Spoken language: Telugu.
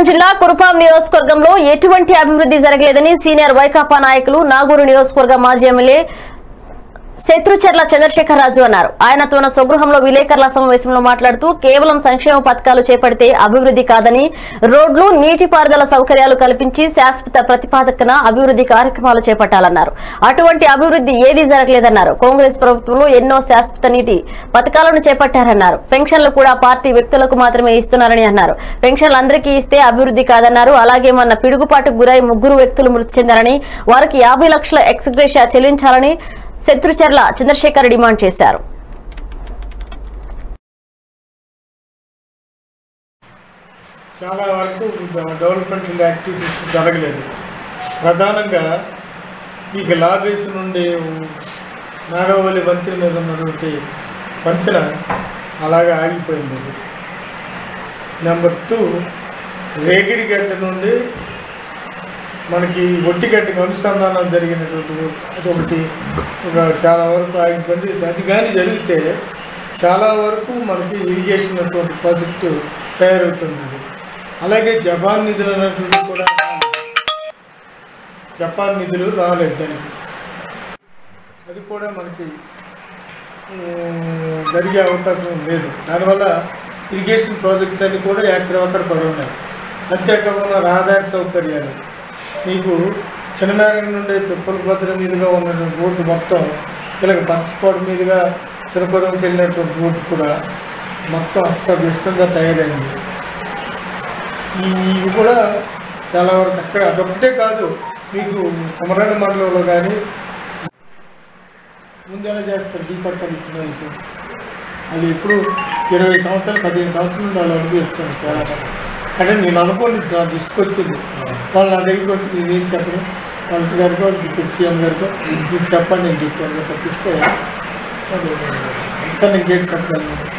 జిల్లా కురుపాం నియోజకవర్గంలో ఎటువంటి అభివృద్ధి జరగలేదని సీనియర్ వైకాపా నాయకులు నాగూరు నియోజకవర్గ మాజీ ఎమ్మెల్యే శత్రుచర్ల చంద్రశేఖర్ రాజు అన్నారు ఆయన తన స్వగృహంలో విలేకరుల సమావేశంలో మాట్లాడుతూ కేవలం సంక్షేమ పథకాలు చేపడితే అభివృద్ధి కాదని రోడ్లు నీటిపారుదల సౌకర్యాలు కల్పించి శాశ్వత ప్రతిపాదకన అభివృద్ధి కార్యక్రమాలు చేపట్టాలన్నారు అటువంటి అభివృద్ధి ఏదీ జరగలేదన్నారు కాంగ్రెస్ ప్రభుత్వంలో ఎన్నో శాశ్వత నీటి పథకాలను చేపట్టారన్నారు పెన్షన్లు కూడా పార్టీ వ్యక్తులకు మాత్రమే ఇస్తున్నారని అన్నారు పెన్షన్లు అందరికీ ఇస్తే అభివృద్ధి కాదన్నారు అలాగే మొన్న పిడుగుపాటుకు గురై ముగ్గురు వ్యక్తులు మృతి చెందారని వారికి యాభై లక్షల ఎక్స్గ్రేషియా చెల్లించాలని శత్రుచర్ల చంద్రశేఖర్ డిమాండ్ చేశారు చాలా వరకు డెవలప్మెంట్ యాక్టివిటీస్ జరగలేదు ప్రధానంగా ఈ లాబేస్ నుండి నాగవల్లి వంతెన మీద ఉన్నటువంటి వంతెన అలాగే ఆగిపోయింది అది నెంబర్ టూ రేగిడిగట్ట నుండి మనకి ఒట్టిగట్టుకు అనుసంధానం జరిగినటువంటి అది ఒకటి ఒక చాలా వరకు ఆగిపోయింది అది కానీ జరిగితే చాలా వరకు మనకి ఇరిగేషన్ అటువంటి ప్రాజెక్టు తయారవుతుంది అది అలాగే జపాన్ నిధులు అనేటువంటి కూడా రాలేదు. జపాన్ నిధులు రాలేదు దానికి అది కూడా మనకి ఉమ్, జరిగే అవకాశం లేదు దానివల్ల ఇరిగేషన్ ప్రాజెక్ట్స్ అన్నీ కూడా ఎక్కడొక్కడ పడి ఉన్నాయి అంతేకాకుండా రహదారి సౌకర్యాలు మీకు చిన్నమేరం నుండి పిప్పలభద్ర మీదుగా ఉన్నటువంటి రోడ్డు మొత్తం ఇలాగ పరచపాడు మీదుగా చిరపదంకి వెళ్ళినటువంటి రోడ్డు కూడా మొత్తం అస్తవ్యస్తంగా తయారైంది ఈ ఇవి కూడా చాలా వరకు అక్కడ అదొక్కటే కాదు మీకు కుమరాడు మండలంలో కానీ ముందు ఎలా చేస్తారు డీ పట్టాలు ఇచ్చిన వాళ్ళకి అది ఇప్పుడు ఇరవై సంవత్సరాలు పదిహేను సంవత్సరాల నుండి వాళ్ళు అనుభవిస్తారు చాలా మంది అంటే నేను అనుకోండి నా దృష్టికి వచ్చింది వాళ్ళు నా దగ్గరికి వస్తే నేనేం చెప్పను కలెక్టర్ గారికో డిప్యూటీ సీఎం గారికో మీరు చెప్పండి నేను చెప్పాను తప్పిస్తే అది అంతకన్నా ఇంకేంటి చెప్పగలను